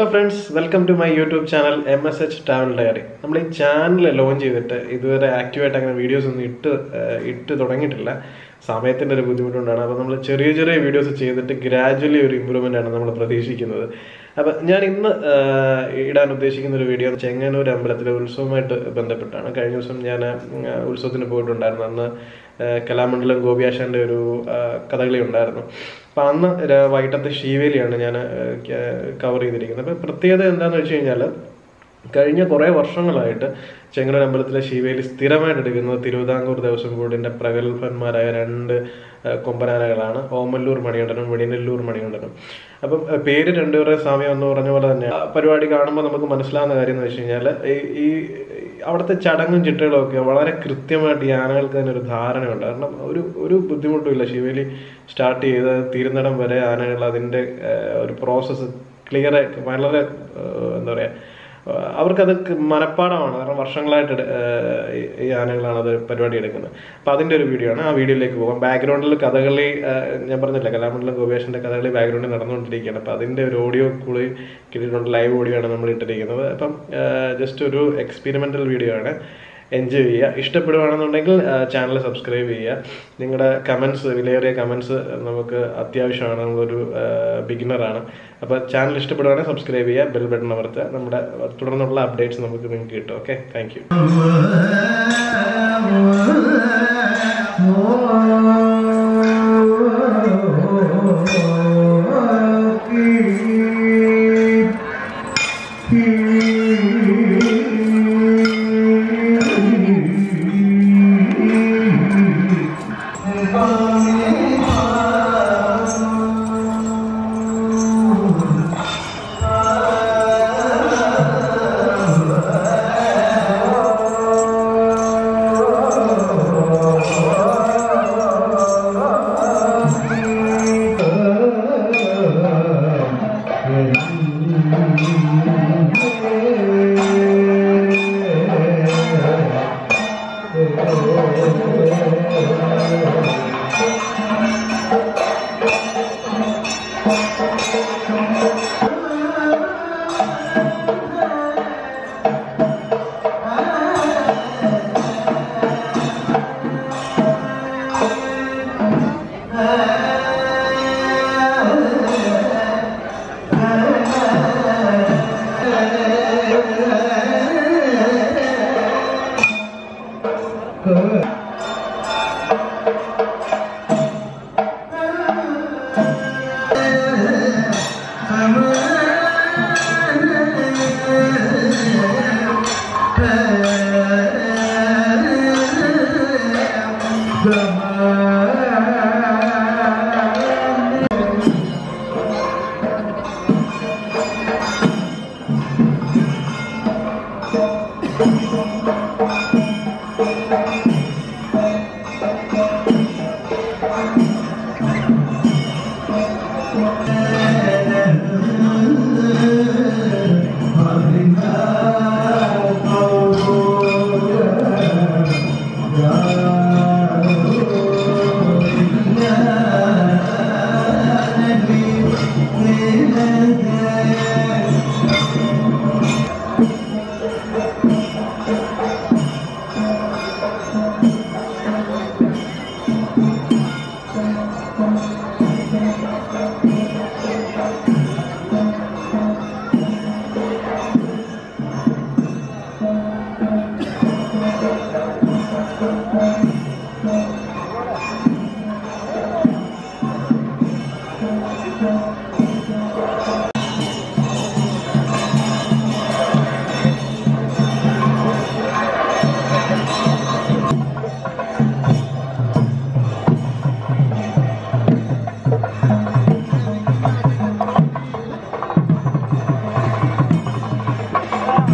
friends welcome to my YouTube channel M S H travel diary നമ്മൾ ഈ channel launch ചെയ്തിട്ട് ഇതുവരെ ആക്റ്റീവായിട്ട് അങ്ങനെ വീഡിയോസ് ഒന്നും ഇട്ട് ഏഹ്, ഇട്ട് തുടങ്ങിയിട്ടില്ല സമയത്തിൻ്റെ ഒരു ബുദ്ധിമുട്ടുണ്ടാണ് അപ്പോൾ നമ്മൾ ചെറിയ ചെറിയ വീഡിയോസ് ചെയ്തിട്ട് ഗ്രാജുവലി ഒരു ഇമ്പ്രൂവ്മെൻ്റ് ആണ് നമ്മൾ പ്രതീക്ഷിക്കുന്നത് അപ്പം ഞാൻ ഇന്ന് ഏഹ്, ഇടാൻ ഉദ്ദേശിക്കുന്ന ഒരു വീഡിയോ ചെങ്ങന്നൂർ അമ്പലത്തിലെ ഉത്സവമായിട്ട് ബന്ധപ്പെട്ടാണ് കഴിഞ്ഞ ദിവസം ഞാൻ ഉം, ഉത്സവത്തിന് പോയിട്ടുണ്ടായിരുന്നു അന്ന് ഏഹ്, കലാമണ്ഡലം ഗോപിയാശാന്റെ ഒരു ഏഹ്, കഥകളി ഉണ്ടായിരുന്നു അപ്പം അന്ന് ര- വൈകിട്ടത്തെ ശീവേലിയാണ് ഞാൻ കവർ ചെയ്തിരിക്കുന്നത് അപ്പം പ്രത്യേകത എന്താണെന്ന് വെച്ച് കഴിഞ്ഞാൽ കഴിഞ്ഞ കുറേ വർഷങ്ങളായിട്ട് ചെങ്ങന്നൂർ അമ്പലത്തിലെ ശിവേലി സ്ഥിരമായിട്ട് എടുക്കുന്നത് തിരുവിതാംകൂർ ദേവസ്വം ബോർഡിന്റെ പ്രഗത്ഭന്മാരായ രണ്ട് ഏഹ്, കൊമ്പനാനകളാണ് ഓമല്ലൂർ മണികണ്ഠനും വെടിനെല്ലൂർ മണികണ്ഠനും അപ്പം ഏഹ്, പേര് രണ്ടുപേരുടെ സാമ്യം എന്ന് പറഞ്ഞ പോലെ തന്നെ ആ പരിപാടി കാണുമ്പോൾ നമുക്ക് മനസ്സിലാവുന്ന കാര്യം എന്ന് വെച്ച് കഴിഞ്ഞാൽ ഈ അവിടുത്തെ ചടങ്ങും ചിട്ടകളും ഒക്കെ വളരെ കൃത്യമായിട്ട് ഈ ആനകൾക്ക് തന്നെ ഒരു ധാരണയുണ്ട് കാരണം ഒരു ഒരു ബുദ്ധിമുട്ടും ഇല്ല ശിവേലി സ്റ്റാർട്ട് ചെയ്ത് തീരുന്നിടം വരെ ആനകൾ അതിൻ്റെ ഏഹ്, ഒരു പ്രോസസ്സ് ക്ലിയർ ആയിട്ട് വളരെ ഏഹ്, എന്താ പറയുക അവർക്കത് ക- മനഃപ്പാടമാണ് കാരണം വർഷങ്ങളായിട്ട് എടു- ഏഹ് ഈ- ഈ ആനകളാണ് അത് പരിപാടി എടുക്കുന്നത് അപ്പൊ അതിന്റെ ഒരു വീഡിയോ ആണ് ആ വീഡിയോയിലേക്ക് പോകാം ബാക്ക്ഗ്രൗണ്ടിൽ കഥകളി ഏഹ് ഞാൻ പറഞ്ഞില്ല കലാമണ്ഡലം ഗോപേഷന്റെ കഥകളി ബാക്ക്ഗ്രൗണ്ടിൽ നടന്നുകൊണ്ടിരിക്കുകയാണ് അപ്പൊ അതിന്റെ ഒരു ഓഡിയോ കൂടി കിട്ടിയിട്ടുണ്ട് ലൈവ് ഓഡിയോ ആണ് നമ്മൾ ഇട്ടിരിക്കുന്നത് അപ്പം ജസ്റ്റ് ഒരു എക്സ്പെരിമെന്റൽ വീഡിയോ ആണ് എൻജോയ് ചെയ്യുക ഇഷ്ടപ്പെടുകയാണെന്നുണ്ടെങ്കിൽ ചാനൽ സബ്സ്ക്രൈബ് ചെയ്യുക നിങ്ങളുടെ കമൻസ് വിലയേറിയ കമൻസ് നമുക്ക് അത്യാവശ്യമാണ് നമ്മളൊരു ബിഗിനറാണ് അപ്പോൾ ചാനൽ ഇഷ്ടപ്പെടുകയാണെങ്കിൽ സബ്സ്ക്രൈബ് ചെയ്യുക ബെൽ ബട്ടൺ അമർത്തുക നമ്മുടെ തുടർന്നുള്ള അപ്ഡേറ്റ്സ് നമുക്ക് നിങ്ങൾക്ക് കിട്ടും okay thank you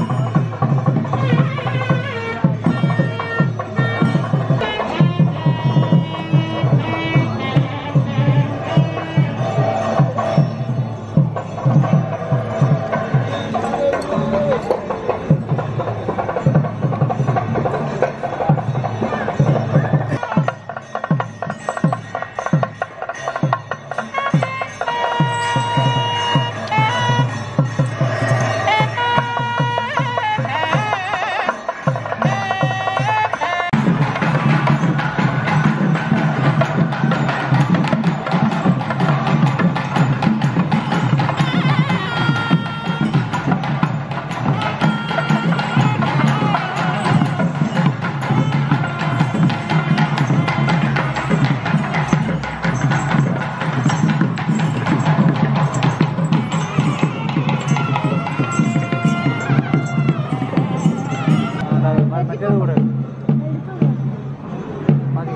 Thank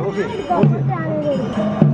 coffee coffee